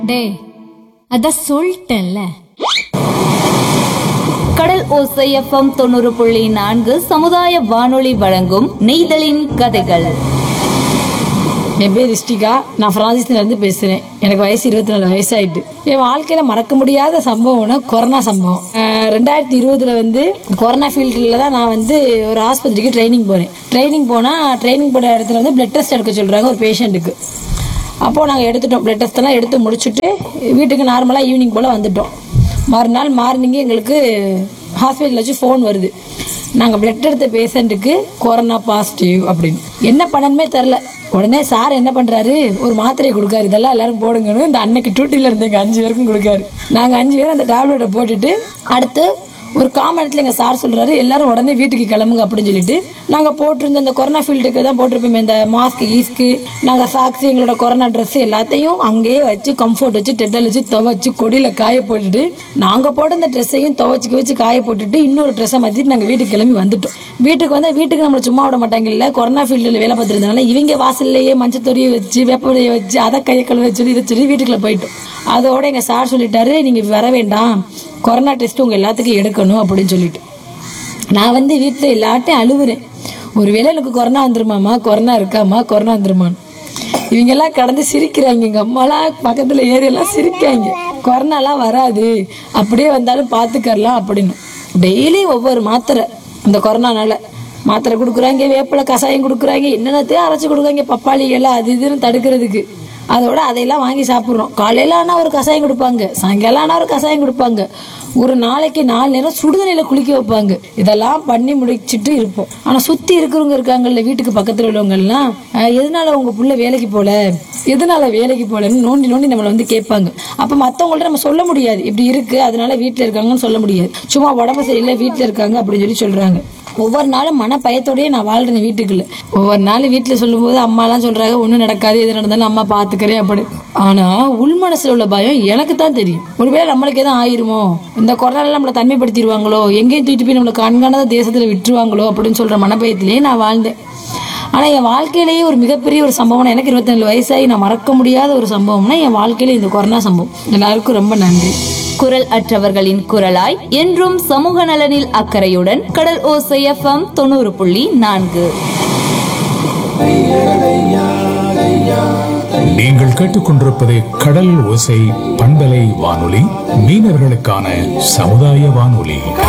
டேய் அதான் சொல்லிட்டேன்ல கடல் ஓசை எஃப்எம் தொண்ணூறு புள்ளி நான்கு சமுதாய வானொலி வழங்கும் நெய்தலின் கதைகள் என் பேர் ரிஷ்டிகா நான் பிரான்சிஸ்லேருந்து பேசுகிறேன் எனக்கு வயசு இருபத்தி நாலு வயசாயிட்டு என் வாழ்க்கையில் மறக்க முடியாத சம்பவம்னா கொரோனா சம்பவம் அஹ் ரெண்டாயிரத்தி இருபதுல வந்து கொரோனா ஃபீல்டில் தான் நான் வந்து ஒரு ஆஸ்பத்திரிக்கு ட்ரைனிங் போனேன் ட்ரைனிங் போனால் ட்ரைனிங் போன இடத்துல வந்து பிளட் டெஸ்ட் எடுக்க சொல்கிறாங்க ஒரு பேஷண்ட்டுக்கு அப்போது நாங்கள் எடுத்துட்டோம் பிளட் டெஸ்ட் எல்லாம் எடுத்து முடிச்சுட்டு வீட்டுக்கு நார்மலாக ஈவினிங் போல் வந்துட்டோம் மறுநாள் மார்னிங்கே எங்களுக்கு ஹாஸ்பிட்டல் வச்சு ஃபோன் வருது நாங்கள் பிளட் எடுத்த பேஷண்ட்டுக்கு கொரோனா பாசிட்டிவ் அப்படின்னு என்ன பண்ணணுமே தெரில உடனே சார் என்ன பண்ணுறாரு ஒரு மாத்திரையை கொடுக்காரு இதெல்லாம் எல்லாரும் போடுங்கன்னு இந்த அன்னைக்கு டியூட்டியில் இருந்த எங்கள் அஞ்சு பேருக்கும் கொடுக்காரு நாங்கள் அஞ்சு பேரும் அந்த டேப்லெட்டை போட்டுட்டு அடுத்து ஒரு காமனத்தில் எங்கள் சார் சொல்கிறாரு எல்லாரும் உடனே வீட்டுக்கு கிளம்புங்க அப்படின்னு சொல்லிட்டு நாங்கள் போட்டிருந்த இந்த கொரோனா ஃபீல்டுக்கு தான் போட்டிருப்போமே இந்த மாஸ்க் ஈஸ்க்கு நாங்கள் சாக்ஸ் எங்களோட கொரோனா ட்ரெஸ் எல்லாத்தையும் அங்கேயே வச்சு கம்ஃபர்ட் வச்சு டெட்டல் வச்சு துவைச்சு கொடியில் காய போட்டுட்டு நாங்கள் போட்ட இந்த ட்ரெஸ்ஸையும் துவைச்சிக்க வச்சு காய போட்டுட்டு இன்னொரு ட்ரெஸ்ஸை மாற்றிட்டு நாங்கள் வீட்டுக்கு கிளம்பி வந்துட்டோம் வீட்டுக்கு வந்தால் வீட்டுக்கு நம்மளை சும்மா விட மாட்டாங்கல்ல கொரோனா ஃபீல்டில் வேலை பார்த்துருந்தனால இவங்க வாசல்லையே மஞ்சள் தொரிய வச்சு வேப்பலையை வச்சு அதை கையை கழுவ சொல்லி இதை சொல்லி வீட்டுக்குள்ள போயிட்டோம் அதோட எங்கள் சார் சொல்லிட்டாரு நீங்கள் வர வேண்டாம் கொரோனா டெஸ்ட் உங்கள் எல்லாத்துக்கும் எடுக்கணும் அப்படின்னு சொல்லிட்டு நான் வந்து வீட்டில் எல்லாட்டையும் அழுவுறேன் ஒருவேளை எனக்கு கொரோனா வந்துருமாமா கொரோனா இருக்காமா கொரோனா வந்துருமான்னு இவங்க எல்லாம் கடந்து சிரிக்கிறாங்க எங்க அம்மாலாம் பக்கத்துல ஏறி எல்லாம் சிரிக்காங்க கொரோனாலாம் வராது அப்படியே வந்தாலும் பார்த்துக்கறலாம் அப்படின்னு டெய்லி ஒவ்வொரு மாத்திரை இந்த கொரோனானால மாத்திரை கொடுக்குறாங்க வேப்பிலை கஷாயம் கொடுக்குறாங்க என்னென்னத்தையும் அரைச்சி கொடுக்குறாங்க பப்பாளி எல்லாம் அது இதுன்னு தடுக்கிறதுக்கு அதோட அதையெல்லாம் வாங்கி சாப்பிட்றோம் காலையில ஆனால் ஒரு கஷாயம் கொடுப்பாங்க சாயங்காலம் ஆனால் ஒரு கஷாயம் கொடுப்பாங்க ஒரு நாளைக்கு நாலு நேரம் சுடுதண்ணில குளிக்க வைப்பாங்க இதெல்லாம் பண்ணி முடிச்சிட்டு இருப்போம் ஆனால் சுற்றி இருக்கிறவங்க இருக்காங்கல்ல வீட்டுக்கு பக்கத்தில் உள்ளவங்கலாம் "அஹ், எதனால உங்க புள்ள வேலைக்கு போல எதனால வேலைக்கு போலன்னு நோண்டி நோண்டி நம்மளை வந்து கேட்பாங்க அப்போ மற்றவங்கள்ட்ட நம்ம சொல்ல முடியாது இப்படி இருக்கு அதனால வீட்டில் இருக்காங்கன்னு சொல்ல முடியாது சும்மா உடம்பு சரியில்லை வீட்டில் இருக்காங்க அப்படின்னு சொல்லி சொல்றாங்க ஒவ்வொரு நாளும் மன பயத்தோடயே நான் வாழ்றேன் வீட்டுக்குள்ள ஒவ்வொரு நாள் வீட்டில் சொல்லும்போது அம்மாலாம் சொல்றாங்க ஒன்றும் நடக்காது எது நடந்தாலும் அம்மா பார்த்துக்கிறேன் அப்படி ஆனா உள் மனசுல உள்ள பயம் எனக்கு தான் தெரியும் ஒருவேளை நம்மளுக்கு எதுவும் ஆயிருமோ இந்த கொரோனால நம்மளை தனிமைப்படுத்திடுவாங்களோ எங்கேயும் தூக்கிட்டு போய் நம்மளை கண்காணாத தேசத்துல விட்டுருவாங்களோ அப்படின்னு சொல்ற மனபயத்திலேயே நான் வாழ்ந்தேன் ஆனா என் வாழ்க்கையிலேயே ஒரு மிகப்பெரிய ஒரு சம்பவம் எனக்கு இருபத்தி நாலு வயசாகி நான் மறக்க முடியாத ஒரு சம்பவம்னா என் வாழ்க்கையில இந்த கொரோனா சம்பவம் எல்லாருக்கும் ரொம்ப நன்றி குரல் அற்றவர்களின் குரலாய் என்றும் சமூக நலனில் அக்கறையுடன் கடல் ஓசை எஃப்எம் தொண்ணூறு புள்ளி நான்கு நீங்கள் கேட்டுக்கொண்டிருப்பது கடல் ஓசை பண்பலை வானொலி மீனவர்களுக்கான சமுதாய வானொலி